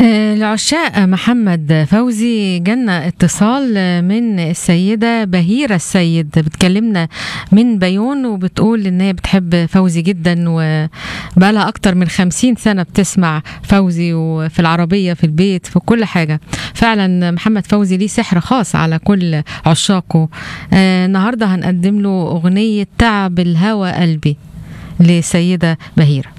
آه، لعشاق محمد فوزي جالنا اتصال من السيدة بهيرة السيد بتكلمنا من بيون وبتقول ان هي بتحب فوزي جدا وبقالها اكتر من خمسين سنة بتسمع فوزي وفي العربية في البيت في كل حاجة فعلا محمد فوزي ليه سحر خاص على كل عشاقه آه، النهاردة هنقدم له اغنية تعب الهوى قلبي لسيدة بهيرة